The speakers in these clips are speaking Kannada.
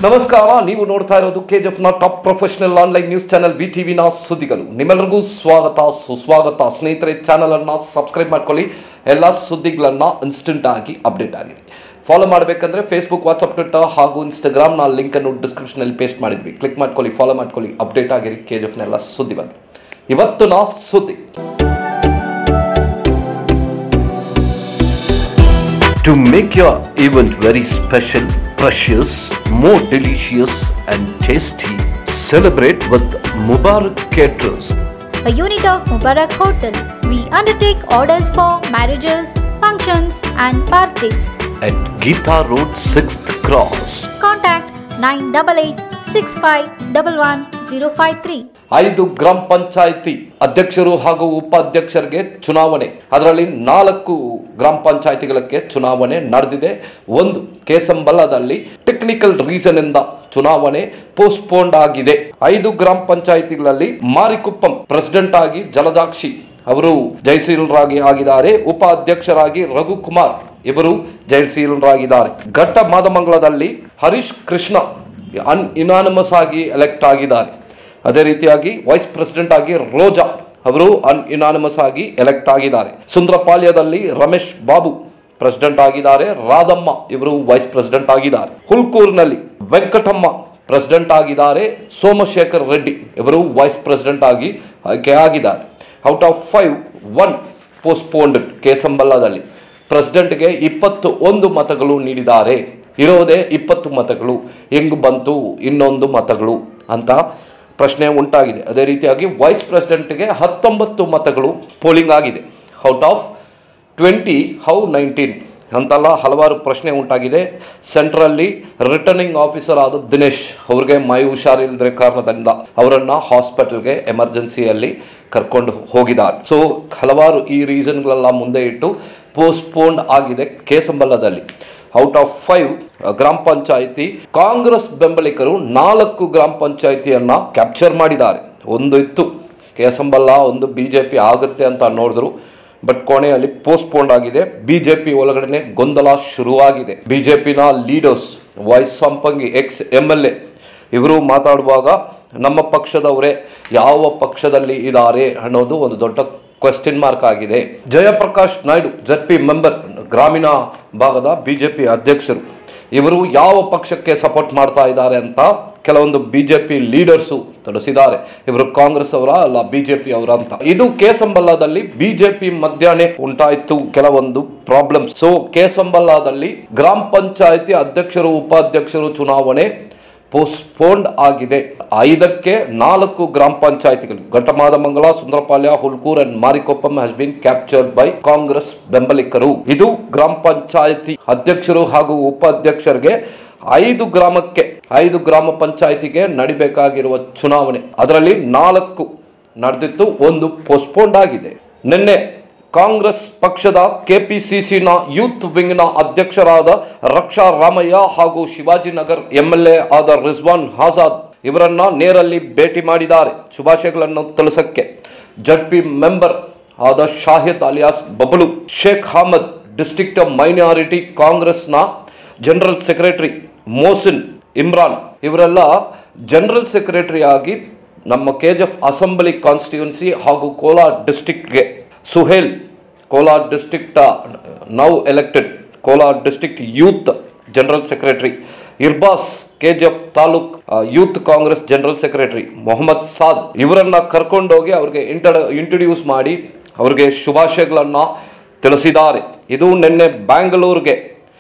ನಮಸ್ಕಾರ ನೀವು ನೋಡ್ತಾ ಇರೋದು ಕೆಜಿಎಫ್ ನ top professional online news channel V ಟಿವಿನ ಸುದ್ದಿಗಳು ನಿಮ್ಮೆಲ್ಲರಿಗೂ ಸ್ವಾಗತ ಸುಸ್ವಾಗತ ಸ್ನೇಹಿತರೆ ಚಾನಲ್ ಅನ್ನ ಸಬ್ಸ್ಕ್ರೈಬ್ ಮಾಡ್ಕೊಳ್ಳಿ ಎಲ್ಲ ಸುದ್ದಿಗಳನ್ನ ಇನ್ಸ್ಟೆಂಟ್ ಆಗಿ ಅಪ್ಡೇಟ್ ಆಗಿರಿ ಫಾಲೋ ಮಾಡಬೇಕಂದ್ರೆ ಫೇಸ್ಬುಕ್ ವಾಟ್ಸಪ್ ಟ್ವಿಟರ್ ಹಾಗೂ ಇನ್ಸ್ಟಾಗ್ರಾಮ್ನ ಲಿಂಕ್ ಅನ್ನು ಡಿಸ್ಕ್ರಿಪ್ಷನಲ್ಲಿ ಪೇಸ್ಟ್ ಮಾಡಿದ್ವಿ ಕ್ಲಿಕ್ ಮಾಡ್ಕೊಳ್ಳಿ ಫಾಲೋ ಮಾಡ್ಕೊಳ್ಳಿ ಅಪ್ಡೇಟ್ ಆಗಿರಿ ಕೆಜಿಎಫ್ನ ಎಲ್ಲ ಸುದ್ದಿ ಬಗ್ಗೆ ಇವತ್ತಿನ ಸುದ್ದಿ To make your event very special, precious, more delicious, and tasty, celebrate with Mubarak Caterers. a unit of Mubarak Hotel. We undertake orders for marriages, functions, and parties. at Gita Road, 6th Cross. Contact 988-6511-053. ಐದು ಗ್ರಾಮ ಪಂಚಾಯಿತಿ ಅಧ್ಯಕ್ಷರು ಹಾಗೂ ಉಪಾಧ್ಯಕ್ಷರಿಗೆ ಚುನಾವಣೆ ಅದರಲ್ಲಿ ನಾಲ್ಕು ಗ್ರಾಮ ಪಂಚಾಯಿತಿಗಳಿಗೆ ಚುನಾವಣೆ ನಡೆದಿದೆ ಒಂದು ಕೇಸಂಬಲದಲ್ಲಿ ಟೆಕ್ನಿಕಲ್ ರೀಸನ್ ಇಂದ ಚುನಾವಣೆ ಪೋಸ್ಟ್ಪೋಂಡ್ ಆಗಿದೆ ಐದು ಗ್ರಾಮ ಪಂಚಾಯಿತಿಗಳಲ್ಲಿ ಮಾರಿಕುಪ್ಪಂ ಪ್ರೆಸಿಡೆಂಟ್ ಆಗಿ ಜಲಜಾಕ್ಷಿ ಅವರು ಜಯಶೀಲರಾಗಿ ಆಗಿದ್ದಾರೆ ಉಪಾಧ್ಯಕ್ಷರಾಗಿ ರಘುಕುಮಾರ್ ಇವರು ಜಯಶೀಲರಾಗಿದ್ದಾರೆ ಘಟ್ಟ ಮಾದಮಂಗಲದಲ್ಲಿ ಹರೀಶ್ ಕೃಷ್ಣ ಅನ್ ಇನಾನಮಸ್ ಆಗಿ ಎಲೆಕ್ಟ್ ಆಗಿದ್ದಾರೆ ಅದೇ ರೀತಿಯಾಗಿ ವೈಸ್ ಪ್ರೆಸಿಡೆಂಟ್ ಆಗಿ ರೋಜಾ ಅವರು ಅನ್ ಇನಾನಮಸ್ ಆಗಿ ಎಲೆಕ್ಟ್ ಆಗಿದ್ದಾರೆ ಸುಂದರಪಾಳ್ಯದಲ್ಲಿ ರಮೇಶ್ ಬಾಬು ಪ್ರೆಸಿಡೆಂಟ್ ಆಗಿದ್ದಾರೆ ರಾಧಮ್ಮ ಇವರು ವೈಸ್ ಪ್ರೆಸಿಡೆಂಟ್ ಆಗಿದ್ದಾರೆ ಹುಲ್ಕೂರಿನಲ್ಲಿ ವೆಂಕಟಮ್ಮ ಪ್ರೆಸಿಡೆಂಟ್ ಆಗಿದ್ದಾರೆ ಸೋಮಶೇಖರ್ ರೆಡ್ಡಿ ಇವರು ವೈಸ್ ಪ್ರೆಸಿಡೆಂಟ್ ಆಗಿ ಆಯ್ಕೆ ಆಗಿದ್ದಾರೆ out of five one postponed ಕೇಸಂಬಲ್ಲದಲ್ಲಿ ಪ್ರೆಸಿಡೆಂಟ್ಗೆ ಇಪ್ಪತ್ತು ಒಂದು ಮತಗಳು ನೀಡಿದ್ದಾರೆ ಇರೋದೇ ಇಪ್ಪತ್ತು ಮತಗಳು ಹೆಂಗ್ ಬಂತು ಇನ್ನೊಂದು ಮತಗಳು ಅಂತ ಪ್ರಶ್ನೆ ಉಂಟಾಗಿದೆ ಅದೇ ರೀತಿಯಾಗಿ ವೈಸ್ ಪ್ರೆಸಿಡೆಂಟ್ಗೆ ಹತ್ತೊಂಬತ್ತು ಮತಗಳು ಪೋಲಿಂಗ್ ಆಗಿದೆ out of twenty how nineteen ಅಂತೆಲ್ಲ ಹಲವಾರು ಪ್ರಶ್ನೆ ಉಂಟಾಗಿದೆ ಸೆಂಟ್ರಲ್ಲಿ ರಿಟರ್ನಿಂಗ್ ಆಫೀಸರ್ ಆದ ದಿನೇಶ್ ಅವ್ರಿಗೆ ಮೈ ಹುಷಾರಿಲ್ಲದ ಕಾರಣದಿಂದ ಅವರನ್ನು ಹಾಸ್ಪಿಟಲ್ಗೆ ಎಮರ್ಜೆನ್ಸಿಯಲ್ಲಿ ಕರ್ಕೊಂಡು ಹೋಗಿದ್ದಾರೆ ಸೊ ಹಲವಾರು ಈ ರೀಸನ್ಗಳೆಲ್ಲ ಮುಂದೆ ಇಟ್ಟು ಪೋಸ್ಟ್ಪೋನ್ಡ್ ಆಗಿದೆ ಕೇಸಂಬಲದಲ್ಲಿ ಔಟ್ ಆಫ್ ಫೈವ್ ಗ್ರಾಮ ಪಂಚಾಯಿತಿ ಕಾಂಗ್ರೆಸ್ ಬೆಂಬಲಿಗರು ನಾಲ್ಕು ಗ್ರಾಮ ಪಂಚಾಯಿತಿಯನ್ನ ಕ್ಯಾಪ್ಚರ್ ಮಾಡಿದ್ದಾರೆ ಒಂದು ಇತ್ತು ಕೇಸಂಬಲ್ಲ ಒಂದು ಬಿ ಜೆ ಪಿ ಆಗುತ್ತೆ ಅಂತ ನೋಡಿದ್ರು ಬಟ್ ಕೊನೆಯಲ್ಲಿ ಪೋಸ್ಟ್ಪೋಂಡ್ ಆಗಿದೆ ಬಿ ಜೆ ಪಿ ಒಳಗಡೆ ಗೊಂದಲ ಶುರುವಾಗಿದೆ ಬಿ ಜೆ ಪಿನ leaders vice Sampangi ex M L A ಇವರು ಮಾತಾಡುವಾಗ ನಮ್ಮ ಪಕ್ಷದವರೇ ಯಾವ ಪಕ್ಷದಲ್ಲಿ ಇದ್ದಾರೆ ಅನ್ನೋದು ಒಂದು ದೊಡ್ಡ ಕ್ವೆಶ್ಚನ್ ಮಾರ್ಕ್ ಆಗಿದೆ Jayaprakash Naidu Z P member ಗ್ರಾಮೀಣ ಭಾಗದ ಬಿಜೆಪಿ ಅಧ್ಯಕ್ಷರು ಇವರು ಯಾವ ಪಕ್ಷಕ್ಕೆ ಸಪೋರ್ಟ್ ಮಾಡ್ತಾ ಇದ್ದಾರೆ ಅಂತ ಕೆಲವೊಂದು ಬಿಜೆಪಿ ಲೀಡರ್ಸು ತಿಳಿಸಿದ್ದಾರೆ ಇವರು ಕಾಂಗ್ರೆಸ್ ಅವರ ಅಲ್ಲ ಬಿಜೆಪಿ ಅವರ ಅಂತ ಇದು ಕೇಸಂಬಲ್ಲದಲ್ಲಿ ಬಿಜೆಪಿ ಮಧ್ಯಾಹ್ನ ಉಂಟಾಯಿತು ಕೆಲವೊಂದು ಪ್ರಾಬ್ಲಮ್ಸ್ ಸೊ ಕೇಸಂಬಲ್ಲದಲ್ಲಿ ಗ್ರಾಮ ಪಂಚಾಯತಿ ಅಧ್ಯಕ್ಷರು ಉಪಾಧ್ಯಕ್ಷರು ಚುನಾವಣೆ ಪೋಸ್ಟ್ಪೋನ್ಡ್ ಆಗಿದೆ ಐದಕ್ಕೆ ನಾಲ್ಕು ಗ್ರಾಮ ಪಂಚಾಯಿತಿಗಳು Ghattamadamangala Sundarapalya Hulkur and Marikuppam has been captured by Congress ಬೆಂಬಲಿಗರು ಇದು ಗ್ರಾಮ ಪಂಚಾಯಿತಿ ಅಧ್ಯಕ್ಷರು ಹಾಗೂ ಉಪಾಧ್ಯಕ್ಷರಿಗೆ ಐದು ಗ್ರಾಮಕ್ಕೆ ಐದು ಗ್ರಾಮ ಪಂಚಾಯಿತಿಗೆ ನಡಿಬೇಕಾಗಿರುವ ಚುನಾವಣೆ ಅದರಲ್ಲಿ ನಾಲ್ಕು ನಡೆದಿತ್ತು ಒಂದು ಪೋಸ್ಟ್ಪೋನ್ಡ್ ಆಗಿದೆ ನಿನ್ನೆ ಕಾಂಗ್ರೆಸ್ ಪಕ್ಷದ ಕೆಪಿಸಿಸಿನ ಯೂತ್ ವಿಂಗ್ನ ಅಧ್ಯಕ್ಷರಾದ ರಕ್ಷಾ ರಾಮಯ್ಯ ಹಾಗೂ ಶಿವಾಜಿನಗರ್ ಎಂಎಲ್ಎ ಆದ ರಿಜ್ವಾನ್ ಆಜಾದ್ ಇವರನ್ನ ನೇರಲ್ಲಿ ಭೇಟಿ ಮಾಡಿದ್ದಾರೆ ಶುಭಾಶಯಗಳನ್ನು ತಿಳಿಸಕ್ಕೆ ಜಡ್ ಪಿ ಮೆಂಬರ್ ಆದ Shahid alias Bablu Sheikh Ahmed district minority ಕಾಂಗ್ರೆಸ್ನ ಜನರಲ್ ಸೆಕ್ರೆಟರಿ ಮೋಸಿನ್ ಇಮ್ರಾನ್ ಇವರೆಲ್ಲ ಜನರಲ್ ಸೆಕ್ರೆಟರಿ ಆಗಿ ನಮ್ಮ K G F assembly constituency ಹಾಗೂ ಕೋಲಾರ್ ಡಿಸ್ಟ್ರಿಕ್ಟ್ಗೆ Suhail Kolar district now elected Kolar district youth general secretary Irbaz K G F taluk youth Congress general secretary Mohammed Saad ಇವರನ್ನ ಕರ್ಕೊಂಡೋಗಿ ಅವ್ರಿಗೆ ಇಂಟರ್ ಇಂಟ್ರೊಡ್ಯೂಸ್ ಮಾಡಿ ಅವ್ರಿಗೆ ಶುಭಾಶಯಗಳನ್ನು ತಿಳಿಸಿದ್ದಾರೆ ಇದು ನಿನ್ನೆ ಬ್ಯಾಂಗ್ಳೂರ್ಗೆ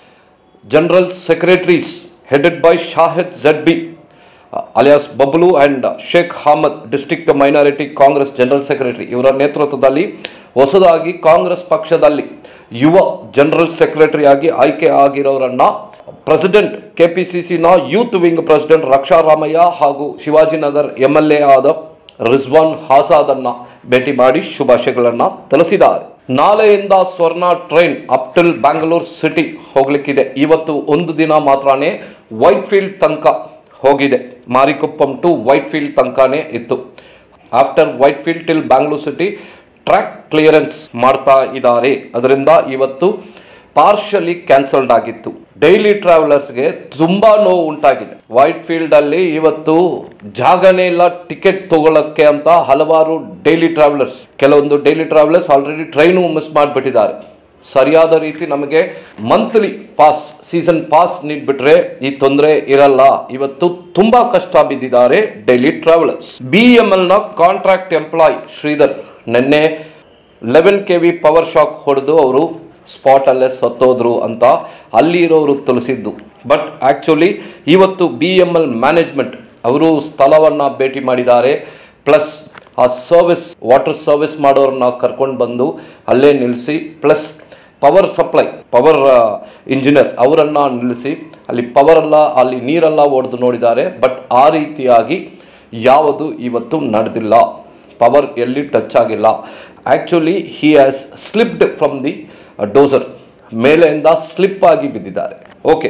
general secretaries headed by Shahid Z B alias Bablu and Sheikh Ahmed district minority Congress general secretary ಇವರ ನೇತೃತ್ವದಲ್ಲಿ ಹೊಸದಾಗಿ ಕಾಂಗ್ರೆಸ್ ಪಕ್ಷದಲ್ಲಿ ಯುವ ಜನರಲ್ ಸೆಕ್ರೆಟರಿ ಆಗಿ ಆಯ್ಕೆ ಆಗಿರೋರನ್ನ president ಕೆಪಿಸಿಸಿನ youth wing president Raksha Ramaiah ಹಾಗೂ ಶಿವಾಜಿನಗರ್ ಎಂ ಎಲ್ ಎ ಆದ ರಿಜ್ವಾನ್ ಹಾಸಾದನ್ನ ಭೇಟಿ ಮಾಡಿ ಶುಭಾಶಯಗಳನ್ನು ತಿಳಿಸಿದ್ದಾರೆ ನಾಳೆಯಿಂದ Swarna train up till Bangalore city ಹೋಗ್ಲಿಕ್ಕಿದೆ ಇವತ್ತು ಒಂದು ದಿನ ಮಾತ್ರನೇ ವೈಟ್ ಫೀಲ್ಡ್ ತನಕ ಹೋಗಿದೆ ಮಾರಿಕೊಪ್ಪಂ ಟು ವೈಟ್ ಫೀಲ್ಡ್ ತನಕನೇ ಇತ್ತು after Whitefield till Bangalore city track clearance ಮಾಡ್ತಾ ಇದ್ದಾರೆ ಅದರಿಂದ ಇವತ್ತು ಪಾರ್ಷಲಿ ಕ್ಯಾನ್ಸಲ್ಡ್ ಆಗಿತ್ತು ಡೈಲಿ ಟ್ರಾವೆಲರ್ಸ್ಗೆ ತುಂಬಾ ನೋವು ಉಂಟಾಗಿದೆ ವೈಟ್ ಫೀಲ್ಡ್ ಅಲ್ಲಿ ಇವತ್ತು ಜಾಗನೇ ಇಲ್ಲ ಟಿಕೆಟ್ ತಗೊಳ್ಳಕ್ಕೆ ಅಂತ ಹಲವಾರು ಡೈಲಿ ಟ್ರಾವೆಲರ್ಸ್ ಕೆಲವೊಂದು daily travellers already train miss ಮಾಡಿಬಿಟ್ಟಿದ್ದಾರೆ ಸರಿಯಾದ ರೀತಿ ನಮಗೆ ಮಂತ್ಲಿ ಪಾಸ್ ಸೀಸನ್ ಪಾಸ್ ನೀಡ್ಬಿಟ್ರೆ ಈ ತೊಂದರೆ ಇರಲ್ಲ ಇವತ್ತು ತುಂಬಾ ಕಷ್ಟ ಬಿದ್ದಿದ್ದಾರೆ daily travellers B M L ನ ಕಾಂಟ್ರಾಕ್ಟ್ ಎಂಪ್ಲಾಯ್ ಶ್ರೀಧರ್ ನಿನ್ನೆ eleven K V power shock ಹೊಡೆದು ಅವರು ಸ್ಪಾಟ್ ಅಲ್ಲೇ ಸತ್ತೋದ್ರು ಅಂತ ಅಲ್ಲಿ ಇರೋರು ತಿಳಿಸಿದ್ದು ಬಟ್ ಆಕ್ಚುಲಿ ಇವತ್ತು ಬಿ ಎಂ ಎಲ್ ಮ್ಯಾನೇಜ್ಮೆಂಟ್ ಅವರು ಸ್ಥಳವನ್ನ ಭೇಟಿ ಮಾಡಿದ್ದಾರೆ ಪ್ಲಸ್ ಆ ಸರ್ವಿಸ್ ವಾಟರ್ ಸರ್ವಿಸ್ ಮಾಡೋರನ್ನ ಕರ್ಕೊಂಡು ಬಂದು ಅಲ್ಲೇ ನಿಲ್ಲಿಸಿ plus power supply power engineer ಅವರನ್ನ ನಿಲ್ಲಿಸಿ ಅಲ್ಲಿ ಪವರ್ ಎಲ್ಲ ಅಲ್ಲಿ ನೀರೆಲ್ಲ ಒಡೆದು ನೋಡಿದ್ದಾರೆ ಬಟ್ ಆ ರೀತಿಯಾಗಿ ಯಾವುದು ಇವತ್ತು ನಡೆದಿಲ್ಲ ಪವರ್ ಎಲ್ಲಿ ಟಚ್ ಆಗಿಲ್ಲ actually he has slipped from the dozer ಮೇಲೆಯಿಂದ ಸ್ಲಿಪ್ ಆಗಿ ಬಿದ್ದಿದ್ದಾರೆ okay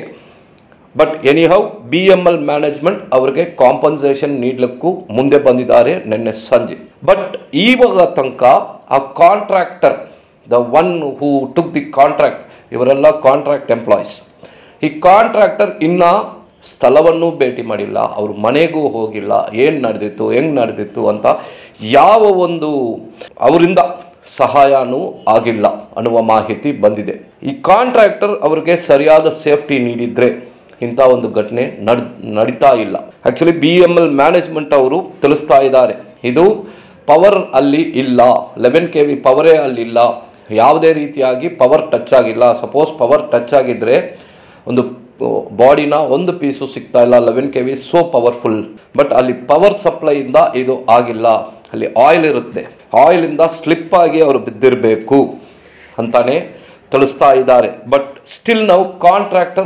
but anyhow B M L management ಅವರಿಗೆ ಕಾಂಪನ್ಸೇಷನ್ ನೀಡಲಿಕ್ಕೂ ಮುಂದೆ ಬಂದಿದ್ದಾರೆ ನಿನ್ನೆ ಸಂಜೆ ಬಟ್ ಇವಾಗ ತನಕ ಆ contractor the one who took the contract ಇವರೆಲ್ಲ ಕಾಂಟ್ರಾಕ್ಟ್ ಎಂಪ್ಲಾಯೀಸ್ ಈ ಕಾಂಟ್ರಾಕ್ಟರ್ ಇನ್ನ ಸ್ಥಳವನ್ನು ಭೇಟಿ ಮಾಡಿಲ್ಲ ಅವ್ರ ಮನೆಗೂ ಹೋಗಿಲ್ಲ ಏನು ನಡೆದಿತ್ತು ಹೆಂಗೆ ನಡೆದಿತ್ತು ಅಂತ ಯಾವ ಒಂದು ಅವರಿಂದ ಸಹಾಯನೂ ಆಗಿಲ್ಲ ಅನ್ನುವ ಮಾಹಿತಿ ಬಂದಿದೆ ಈ ಕಾಂಟ್ರಾಕ್ಟರ್ ಅವರಿಗೆ ಸರಿಯಾದ ಸೇಫ್ಟಿ ನೀಡಿದ್ರೆ ಇಂಥ ಒಂದು ಘಟನೆ ನಡ್ ನಡೀತಾ ಇಲ್ಲ actually B M L management ಅವರು ತಿಳಿಸ್ತಾ ಇದ್ದಾರೆ ಇದು ಪವರ್ ಅಲ್ಲಿ ಇಲ್ಲ ಲೆವೆನ್ ಕೆ ವಿ ಪವರೇ ಅಲ್ಲಿಲ್ಲ ಯಾವುದೇ ರೀತಿಯಾಗಿ ಪವರ್ ಟಚ್ ಆಗಿಲ್ಲ ಸಪೋಸ್ ಪವರ್ ಟಚ್ ಆಗಿದ್ರೆ ಒಂದು ಬಾಡಿನ ಒಂದು ಪೀಸು ಸಿಗ್ತಾ ಇಲ್ಲ eleven K V so powerful but ಅಲ್ಲಿ ಪವರ್ ಸಪ್ಲೈಯಿಂದ ಇದು ಆಗಿಲ್ಲ ಅಲ್ಲಿ ಆಯಿಲ್ ಇರುತ್ತೆ ಆಯಿಲಿಂದ ಸ್ಲಿಪ್ ಆಗಿ ಅವರು ಬಿದ್ದಿರಬೇಕು ಅಂತಾನೆ ತಿಳಿಸ್ತಾ ಇದ್ದಾರೆ ಬಟ್ ಸ್ಟಿಲ್ ನಾವು ಕಾಂಟ್ರಾಕ್ಟರ್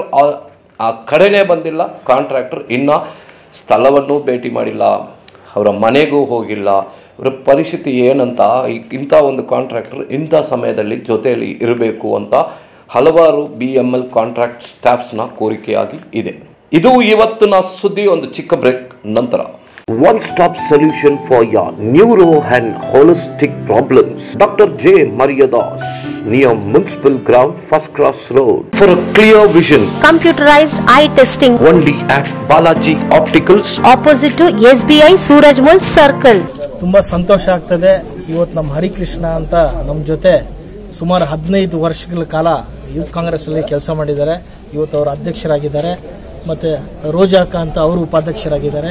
ಆ ಕಡೆನೇ ಬಂದಿಲ್ಲ ಕಾಂಟ್ರಾಕ್ಟರ್ ಇನ್ನು ಸ್ಥಳವನ್ನು ಭೇಟಿ ಮಾಡಿಲ್ಲ ಅವರ ಮನೆಗೂ ಹೋಗಿಲ್ಲ ಅವರ ಪರಿಸ್ಥಿತಿ ಏನಂತ ಈ- ಇಂಥ ಒಂದು ಕಾಂಟ್ರಾಕ್ಟರ್ ಇಂಥ ಸಮಯದಲ್ಲಿ ಜೊತೆಯಲ್ಲಿ ಇರಬೇಕು ಅಂತ ಹಲವಾರು ಬಿ ಎಮ್ ಎಲ್ ಕಾಂಟ್ರಾಕ್ಟ್ ಸ್ಟಾಫ್ಸ್ನ ಕೋರಿಕೆಯಾಗಿ ಇದೆ ಇದು ಇವತ್ತಿನ ಸುದ್ದಿ ಒಂದು ಚಿಕ್ಕ ಬ್ರೇಕ್ ನಂತರ One stop solution for your neuro and holistic problems. Dr. J. Mariadas, near Municipal Ground, First Cross Road. For a clear vision, computerized eye testing only at Balaji Opticals. opposite to SBI Surajmal Circle. ತುಂಬ ಸಂತೋಷ ಆಗ್ತದೆ ಇವತ್ತು ನಮ್ಮ ಹರಿಕೃಷ್ಣ ಅಂತ ನಮ್ಮ ಜೊತೆ ಸುಮಾರು ಹದಿನೈದು ವರ್ಷಗಳ ಕಾಲ ಯೂತ್ ಕಾಂಗ್ರೆಸ್ ಅಲ್ಲಿ ಕೆಲಸ ಮಾಡಿದ್ದಾರೆ ಇವತ್ತು ಅವರು ಅಧ್ಯಕ್ಷರಾಗಿದ್ದಾರೆ ಮತ್ತೆ ರೋಜಾಕ ಅಂತ ಅವರು ಉಪಾಧ್ಯಕ್ಷರಾಗಿದ್ದಾರೆ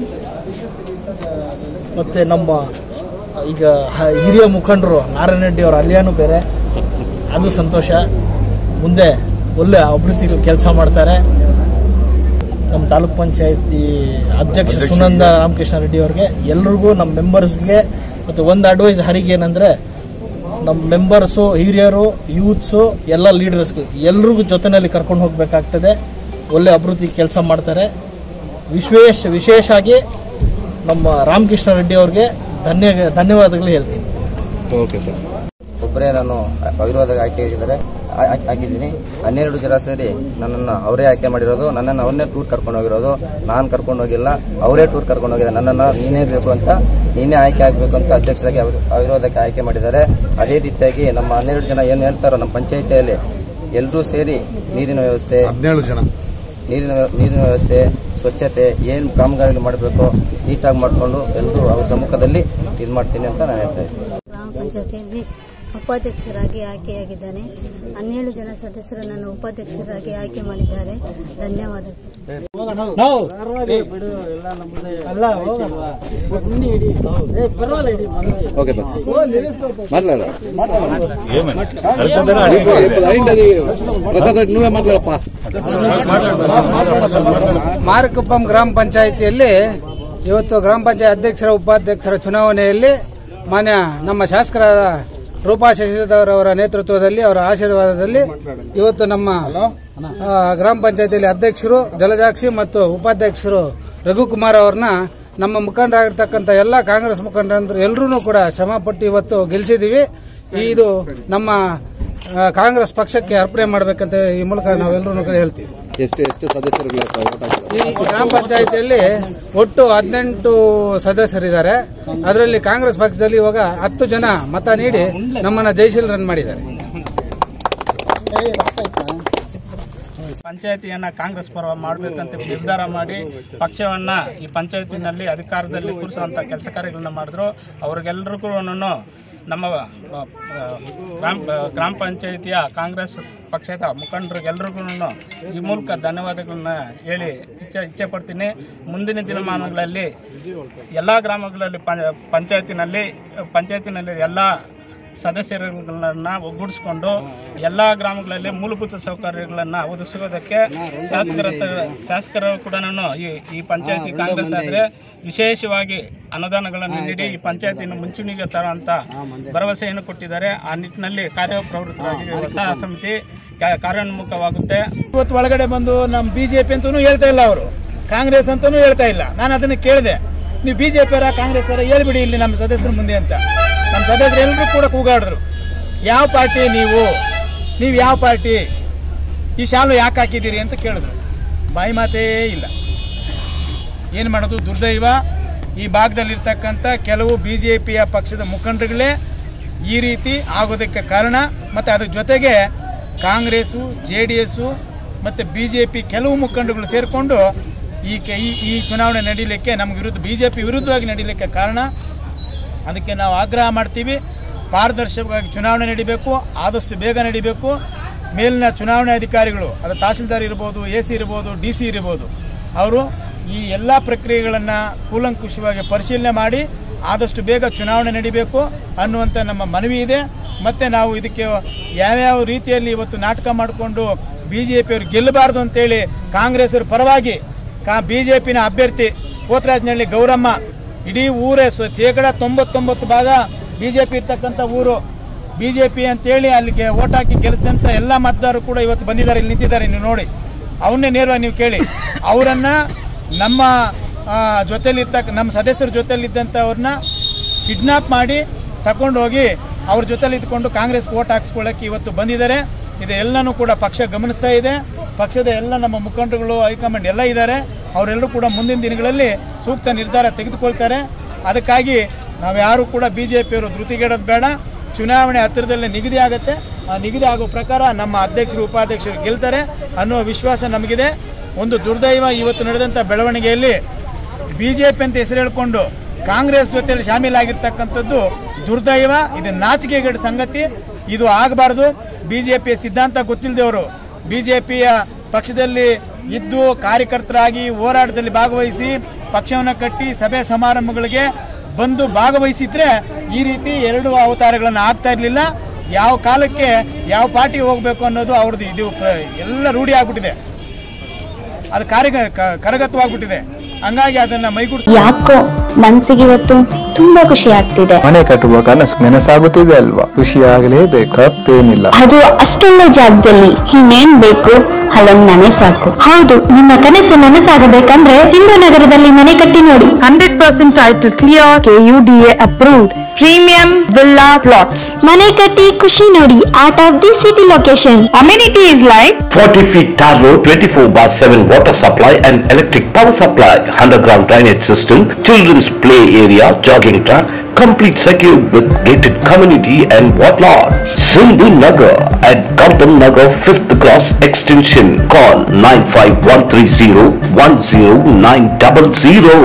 ಮತ್ತೆ ನಮ್ಮ ಈಗ ಹ- ಹಿರಿಯ ಮುಖಂಡರು ನಾರಾಯಣ ರೆಡ್ಡಿ ಅವರ ಅಲಿಯಾನು ಬೇರೆ ಅದು ಸಂತೋಷ ಮುಂದೆ ಒಳ್ಳೆ ಅಭಿವೃದ್ಧಿ ಕೆಲಸ ಮಾಡ್ತಾರೆ ನಮ್ಮ ತಾಲೂಕ್ ಪಂಚಾಯತಿ ಅಧ್ಯಕ್ಷ ಸುನಂದ ರಾಮಕೃಷ್ಣ ರೆಡ್ಡಿ ಅವ್ರಿಗೆ ಎಲ್ರಿಗೂ ನಮ್ಮ ಮೆಂಬರ್ಸ್ಗೆ ಮತ್ತೆ ಒಂದು ಅಡ್ವೈಸ್ ಹರಿಗೆ ಏನಂದ್ರೆ ನಮ್ಮ ಮೆಂಬರ್ಸು ಹಿರಿಯರು ಯೂತ್ಸು ಎಲ್ಲ ಲೀಡರ್ಸ್ಗೆ ಎಲ್ರಿಗೂ ಜೊತೆನಲ್ಲಿ ಕರ್ಕೊಂಡು ಹೋಗ್ಬೇಕಾಗ್ತದೆ ಒಳ್ಳೆ ಅಭಿವೃದ್ಧಿ ಕೆಲಸ ಮಾಡ್ತಾರೆ ವಿಶೇಷ ವಿಶೇಷ ಆಗಿ ನಮ್ಮ ರಾಮಕೃಷ್ಣ ರೆಡ್ಡಿ ಅವ್ರಿಗೆ ಧನ್ಯ ಧನ್ಯವಾದಗಳು ಹೇಳ್ತೀನಿ ಒಬ್ಬರೇ ನಾನು ಅವಿರೋಧ ಆಯ್ಕೆ ಆಗಿದ್ದಾರೆ ಆ- ಆಯ್ಕೆ- ಆಗಿದ್ದೀನಿ ಹನ್ನೆರಡು ಜನ ಸೇರಿ ನನ್ನನ್ನು ಅವರೇ ಆಯ್ಕೆ ಮಾಡಿರೋದು ನನ್ನನ್ನು ಅವನ್ನೇ ಟೂರ್ ಕರ್ಕೊಂಡು ಹೋಗಿರೋದು ನಾನು ಕರ್ಕೊಂಡು ಹೋಗಿಲ್ಲ ಅವರೇ ಟೂರ್ ಕರ್ಕೊಂಡು ಹೋಗಿದ್ದಾರೆ ನನ್ನನ್ನು ನೀನೇ ಬೇಕು ಅಂತ ನೀನೇ ಆಯ್ಕೆ ಆಗಬೇಕು ಅಂತ ಅಧ್ಯಕ್ಷರಾಗಿ ಅವರು ಅವಿರೋಧಕ್ಕೆ ಆಯ್ಕೆ ಮಾಡಿದ್ದಾರೆ ಅದೇ ರೀತಿಯಾಗಿ ನಮ್ಮ ಹನ್ನೆರಡು ಜನ ಏನು ಹೇಳ್ತಾರೋ ನಮ್ಮ ಪಂಚಾಯಿತಿಯಲ್ಲಿ ಎಲ್ಲರೂ ಸೇರಿ ನೀರಿನ ವ್ಯವಸ್ಥೆ ಹದಿನೇಳು ಜನ ನೀರಿನ ವ್ಯ- ನೀರಿನ ವ್ಯವಸ್ಥೆ ಸ್ವಚ್ಛತೆ ಏನು ಕಾಮಗಾರಿ ಮಾಡಬೇಕು ನೀಟಾಗಿ ಮಾಡಿಕೊಂಡು ಎಲ್ಲರೂ ಅವ್ರ ಸಮ್ಮುಖದಲ್ಲಿ ಇದು ಮಾಡ್ತೀನಿ ಅಂತ ನಾನು ಹೇಳ್ತಾ ಇದ್ದೀನಿ ಗ್ರಾಮ ಪಂಚಾಯತಿಯಲ್ಲಿ ಉಪಾಧ್ಯಕ್ಷರಾಗಿ ಆಯ್ಕೆಯಾಗಿದ್ದಾನೆ ಹನ್ನೆರಡು ಜನ ಸದಸ್ಯರು ನನ್ನ ಉಪಾಧ್ಯಕ್ಷರಾಗಿ ಆಯ್ಕೆ ಮಾಡಿದ್ದಾರೆ ಧನ್ಯವಾದಗಳು ಓಕೆ ಬಸ್ ಮಾತಾಡ ಪ್ರಸಾದ್ ನೀವೇ ಮಾತಾಡಪ್ಪ ಮಾರಕುಪ್ಪಂ ಗ್ರಾಮ ಪಂಚಾಯಿತಿಯಲ್ಲಿ ಇವತ್ತು ಗ್ರಾಮ ಪಂಚಾಯತ್ ಅಧ್ಯಕ್ಷರ ಉಪಾಧ್ಯಕ್ಷರ ಚುನಾವಣೆಯಲ್ಲಿ ಮಾನ್ಯ ನಮ್ಮ ಶಾಸಕರಾದ ರೂಪಾ ಶಶಿಧರ್ ಅವರ ನೇತೃತ್ವದಲ್ಲಿ ಅವರ ಆಶೀರ್ವಾದದಲ್ಲಿ ಇವತ್ತು ನಮ್ಮ ಆ, ಗ್ರಾಮ ಪಂಚಾಯತಿಯಲ್ಲಿ ಅಧ್ಯಕ್ಷರು ಜಲಜಾಕ್ಷಿ ಮತ್ತು ಉಪಾಧ್ಯಕ್ಷರು ರಘುಕುಮಾರ್ ಅವ್ರನ್ನ ನಮ್ಮ ಮುಖಂಡರಾಗಿರ್ತಕ್ಕಂಥ ಎಲ್ಲ ಕಾಂಗ್ರೆಸ್ ಮುಖಂಡರು ಎಲ್ಲರೂ ಕೂಡ ಶ್ರಮಪಟ್ಟು ಇವತ್ತು ಗೆಲ್ಲಿಸಿದೀವಿ ಇದು ನಮ್ಮ ಆ, ಕಾಂಗ್ರೆಸ್ ಪಕ್ಷಕ್ಕೆ ಅರ್ಪಣೆ ಮಾಡಬೇಕಂತ ಈ ಮೂಲಕ ನಾವೆಲ್ಲರೂ ಕೂಡ ಹೇಳ್ತೀವಿ ಎಷ್ಟು ಎಷ್ಟು ಸದಸ್ಯರುಗಳ ಈ ಗ್ರಾಮ ಪಂಚಾಯತಿಯಲ್ಲಿ ಒಟ್ಟು ಹದಿನೆಂಟು ಸದಸ್ಯರಿದ್ದಾರೆ ಅದರಲ್ಲಿ ಕಾಂಗ್ರೆಸ್ ಪಕ್ಷದಲ್ಲಿ ಇವಾಗ ಹತ್ತು ಜನ ಮತ ನೀಡಿ ನಮ್ಮನ್ನ ಜಯಶೀಲ್ ರನ್ ಮಾಡಿದ್ದಾರೆ ಪಂಚಾಯತಿಯನ್ನ ಕಾಂಗ್ರೆಸ್ ಪರ ಮಾಡಬೇಕಂತ ನಿರ್ಧಾರ ಮಾಡಿ ಪಕ್ಷವನ್ನ ಈ ಪಂಚಾಯತಿನಲ್ಲಿ ಅಧಿಕಾರದಲ್ಲಿ ಕೂರಿಸುವಂಥ ಕೆಲಸ ಕಾರ್ಯಗಳನ್ನ ಮಾಡಿದ್ರು ಅವ್ರಿಗೆಲ್ರಿಗೂ ನಮ್ಮ ಆ, ಆ, ಗ್ರಾಮ ಗ್ರಾಮ ಪಂಚಾಯಿತಿಯ ಕಾಂಗ್ರೆಸ್ ಪಕ್ಷದ ಮುಖಂಡರಿಗೆಲ್ರಿಗೂ ಈ ಮೂಲಕ ಧನ್ಯವಾದಗಳನ್ನ ಹೇಳಿ ಇಚ್ಛೆ ಇಚ್ಛೆ ಪಡ್ತೀನಿ ಮುಂದಿನ ದಿನಮಾನಗಳಲ್ಲಿ ಎಲ್ಲ ಗ್ರಾಮಗಳಲ್ಲಿ ಪಂ- ಪಂಚಾಯತಿನಲ್ಲಿ ಪಂಚಾಯತಿನಲ್ಲಿ ಎಲ್ಲ ಸದಸ್ಯರುಗಳನ್ನ ಒಗ್ಗೂಡಿಸ್ಕೊಂಡು ಎಲ್ಲ ಗ್ರಾಮಗಳಲ್ಲಿ ಮೂಲಭೂತ ಸೌಕರ್ಯಗಳನ್ನು ಒದಗಿಸೋದಕ್ಕೆ ಶಾಸಕರ ಹತ್ರ- ಶಾಸಕರು ಕೂಡ ಈ ಈ ಪಂಚಾಯತಿ ಕಾಂಗ್ರೆಸ್ ಆದರೆ ವಿಶೇಷವಾಗಿ ಅನುದಾನಗಳನ್ನು ನೀಡಿ ಈ ಪಂಚಾಯತಿಯನ್ನು ಮುಂಚೂಣಿಗೆ ತರುವಂಥ ಭರವಸೆಯನ್ನು ಕೊಟ್ಟಿದ್ದಾರೆ ಆ ನಿಟ್ಟಿನಲ್ಲಿ ಕಾರ್ಯಪ್ರವೃತ್ತರಾಗಿ ಹೊಸ ಸಮಿತಿ ಕಾ- ಕಾರ್ಯೋನ್ಮುಖವಾಗುತ್ತೆ ಇವತ್ತು ಒಳಗಡೆ ಬಂದು ನಮ್ಮ ಬಿ ಜೆ ಪಿ ಅಂತೂ ಹೇಳ್ತಾ ಇಲ್ಲ ಅವರು ಕಾಂಗ್ರೆಸ್ ಅಂತಲೂ ಹೇಳ್ತಾ ಇಲ್ಲ ನಾನು ಅದನ್ನು ಕೇಳಿದೆ ನೀವು ಬಿ ಜೆ ಪಿಯವರ ಕಾಂಗ್ರೆಸ್ ಅವರ ಹೇಳ್ಬಿಡಿ ಇಲ್ಲಿ ನಮ್ಮ ಸದಸ್ಯರ ಮುಂದೆ ಅಂತ ನಮ್ಮ ಸದಸ್ಯರು ಎಲ್ಲರೂ ಕೂಡ ಕೂಗಾಡಿದ್ರು ಯಾವ ಪಾರ್ಟಿ ನೀವು ನೀವು ಯಾವ ಪಾರ್ಟಿ ಈ ಶಾಲು ಯಾಕೆ ಹಾಕಿದ್ದೀರಿ ಅಂತ ಕೇಳಿದ್ರು ಬಾಯಿ ಮಾತೇ ಇಲ್ಲ ಏನು ಮಾಡೋದು ದುರ್ದೈವ ಈ ಭಾಗದಲ್ಲಿರ್ತಕ್ಕಂಥ ಕೆಲವು ಬಿ ಜೆ ಪಿಯ ಪಕ್ಷದ ಮುಖಂಡರುಗಳೇ ಈ ರೀತಿ ಆಗೋದಕ್ಕೆ ಕಾರಣ ಮತ್ತು ಅದ್ರ ಜೊತೆಗೆ ಕಾಂಗ್ರೆಸ್ಸು ಜೆ ಡಿ ಎಸ್ಸು ಮತ್ತು ಬಿ ಜೆ ಪಿ ಕೆಲವು ಮುಖಂಡರುಗಳು ಸೇರಿಕೊಂಡು ಈ ಕೆ ಈ ಈ ಚುನಾವಣೆ ನಡೀಲಿಕ್ಕೆ ನಮ್ಮ ವಿರುದ್ಧ ಬಿ ಜೆ ಪಿ ವಿರುದ್ಧವಾಗಿ ನಡೀಲಿಕ್ಕೆ ಕಾರಣ ಅದಕ್ಕೆ ನಾವು ಆಗ್ರಹ ಮಾಡ್ತೀವಿ ಪಾರದರ್ಶಕವಾಗಿ ಚುನಾವಣೆ ನಡಿಬೇಕು ಆದಷ್ಟು ಬೇಗ ನಡಿಬೇಕು ಮೇಲಿನ ಚುನಾವಣೆ ಅಧಿಕಾರಿಗಳು ಅದು ತಹಸೀಲ್ದಾರ್ ಇರ್ಬೋದು ಎ ಸಿ ಇರ್ಬೋದು ಡಿ ಸಿ ಇರ್ಬೋದು ಅವರು ಈ ಎಲ್ಲ ಪ್ರಕ್ರಿಯೆಗಳನ್ನು ಕೂಲಂಕುಷವಾಗಿ ಪರಿಶೀಲನೆ ಮಾಡಿ ಆದಷ್ಟು ಬೇಗ ಚುನಾವಣೆ ನಡಿಬೇಕು ಅನ್ನುವಂಥ ನಮ್ಮ ಮನವಿ ಇದೆ ಮತ್ತು ನಾವು ಇದಕ್ಕೆ ಯಾವ್ಯಾವ ರೀತಿಯಲ್ಲಿ ಇವತ್ತು ನಾಟಕ ಮಾಡಿಕೊಂಡು ಬಿ ಜೆ ಪಿಯವರು ಗೆಲ್ಲಬಾರ್ದು ಅಂತೇಳಿ ಕಾಂಗ್ರೆಸ್ಸರ ಪರವಾಗಿ ಕಾ ಬಿ ಜೆ ಪಿನ ಅಭ್ಯರ್ಥಿ ಕೋತರಾಜನಹಳ್ಳಿ ಗೌರಮ್ಮ ಇಡೀ ಊರೇ ಸ್ವ ಶೇಕಡ ತೊಂಬತ್ತೊಂಬತ್ತು ಭಾಗ ಬಿ ಜೆ ಪಿ ಇರ್ತಕ್ಕಂಥ ಊರು ಬಿ ಜೆ ಪಿ ಅಂತೇಳಿ ಅಲ್ಲಿಗೆ ಓಟ್ ಹಾಕಿ ಗೆಲ್ಲಿಸಿದಂಥ ಎಲ್ಲ ಮತದಾರರು ಕೂಡ ಇವತ್ತು ಬಂದಿದ್ದಾರೆ ಇಲ್ಲಿ ನಿಂತಿದ್ದಾರೆ ನೀವು ನೋಡಿ ಅವನ್ನೇ ನೇರವಾಗಿ ನೀವು ಕೇಳಿ ಅವರನ್ನು ನಮ್ಮ ಆ, ಜೊತೆಲಿರ್ತಕ್ಕ ನಮ್ಮ ಸದಸ್ಯರ ಜೊತೆಲಿದ್ದಂಥವ್ರನ್ನ ಕಿಡ್ನಾಪ್ ಮಾಡಿ ತಗೊಂಡು ಹೋಗಿ ಅವ್ರ ಜೊತೆಲಿ ಇದ್ಕೊಂಡು ಕಾಂಗ್ರೆಸ್ಗೆ ಓಟ್ ಹಾಕ್ಸ್ಕೊಳ್ಳೋಕ್ಕೆ ಇವತ್ತು ಬಂದಿದ್ದಾರೆ ಇದೆಲ್ಲನೂ ಕೂಡ ಪಕ್ಷ ಗಮನಿಸ್ತಾ ಇದೆ ಪಕ್ಷದ ಎಲ್ಲ ನಮ್ಮ ಮುಖಂಡರುಗಳು ಹೈಕಮಾಂಡ್ ಎಲ್ಲ ಇದ್ದಾರೆ ಅವರೆಲ್ಲರೂ ಕೂಡ ಮುಂದಿನ ದಿನಗಳಲ್ಲಿ ಸೂಕ್ತ ನಿರ್ಧಾರ ತೆಗೆದುಕೊಳ್ತಾರೆ ಅದಕ್ಕಾಗಿ ನಾವು ಯಾರು ಕೂಡ ಬಿ ಜೆ ಪಿಯವರು ಧೃತಿಗೆಡೋದು ಬೇಡ ಚುನಾವಣೆ ಹತ್ತಿರದಲ್ಲೇ ನಿಗದಿ ಆಗುತ್ತೆ ಆ ನಿಗದಿ ಆಗೋ ಪ್ರಕಾರ ನಮ್ಮ ಅಧ್ಯಕ್ಷರು ಉಪಾಧ್ಯಕ್ಷರು ಗೆಲ್ತಾರೆ ಅನ್ನುವ ವಿಶ್ವಾಸ ನಮಗಿದೆ ಒಂದು ದುರ್ದೈವ ಇವತ್ತು ನಡೆದಂಥ ಬೆಳವಣಿಗೆಯಲ್ಲಿ ಬಿ ಜೆ ಪಿ ಅಂತ ಹೆಸರು ಹೇಳ್ಕೊಂಡು ಕಾಂಗ್ರೆಸ್ ಜೊತೆಯಲ್ಲಿ ಶಾಮೀಲಾಗಿರ್ತಕ್ಕಂಥದ್ದು ದುರ್ದೈವ ಇದು ನಾಚಿಕೆಗೇಡು ಸಂಗತಿ ಇದು ಆಗಬಾರ್ದು ಬಿ ಜೆ ಪಿಯ ಸಿದ್ಧಾಂತ ಗೊತ್ತಿಲ್ಲದವರು ಬಿ ಜೆ ಪಿಯ ಪಕ್ಷದಲ್ಲಿ ಇದ್ದು ಕಾರ್ಯಕರ್ತರಾಗಿ ಹೋರಾಟದಲ್ಲಿ ಭಾಗವಹಿಸಿ ಪಕ್ಷವನ್ನು ಕಟ್ಟಿ ಸಭೆ ಸಮಾರಂಭಗಳಿಗೆ ಬಂದು ಭಾಗವಹಿಸಿದ್ರೆ ಈ ರೀತಿ ಎರಡು ಅವತಾರಗಳನ್ನು ಆಗ್ತಾ ಇರಲಿಲ್ಲ ಯಾವ ಕಾಲಕ್ಕೆ ಯಾವ ಪಾರ್ಟಿಗೆ ಹೋಗಬೇಕು ಅನ್ನೋದು ಅವ್ರದ್ದು ಇದು ಪ್ರ- ಎಲ್ಲ ರೂಢಿ ಆಗ್ಬಿಟ್ಟಿದೆ ಅದು ಕಾರ್ಯ ಕ- ಕರಗತವಾಗ್ಬಿಟ್ಟಿದೆ ಹಂಗಾಗಿ ಅದನ್ನ ಮೈಗೂಡಿಸ್ ಯಾಕೋ ಮನ್ಸಿಗೆ ಇವತ್ತು ತುಂಬಾ ಖುಷಿ ಆಗ್ತಿದೆ ಮನೆ ಕಟ್ಟುವ ಕನಸು ನನಸಾಗುತ್ತಿದೆ ಅಲ್ವಾ ಖುಷಿಯಾಗಲೇಬೇಕು ತಪ್ಪೇನಿಲ್ಲ ಅದು ಅಷ್ಟೊಳ್ಳೆ ಜಾಗದಲ್ಲಿ ಇನ್ನೇನ್ ಬೇಕು ಅಲ್ಲೊಂದ್ ಮನೆ ಸಾಕು ಹೌದು ನಿಮ್ಮ ಕನಸು ನನಸಾಗಬೇಕಂದ್ರೆ ಸಿಂಧು ನಗರದಲ್ಲಿ ಮನೆ ಕಟ್ಟಿ ನೋಡಿ hundred percent title clear KUDA approved premium villa plots ಮನೆ ಕಟ್ಟಿ ಖುಷಿ ನೋಡಿ out of the city location amenity is like 40 feet tar road, 24 bar 7 water supply and electric power supply, underground drainage system, children's play area, jogging track, complete secure with gated community and whatnot. Sindhu Nagar at Gautam Nagar 5th Cross Extension. Call 95130 10900.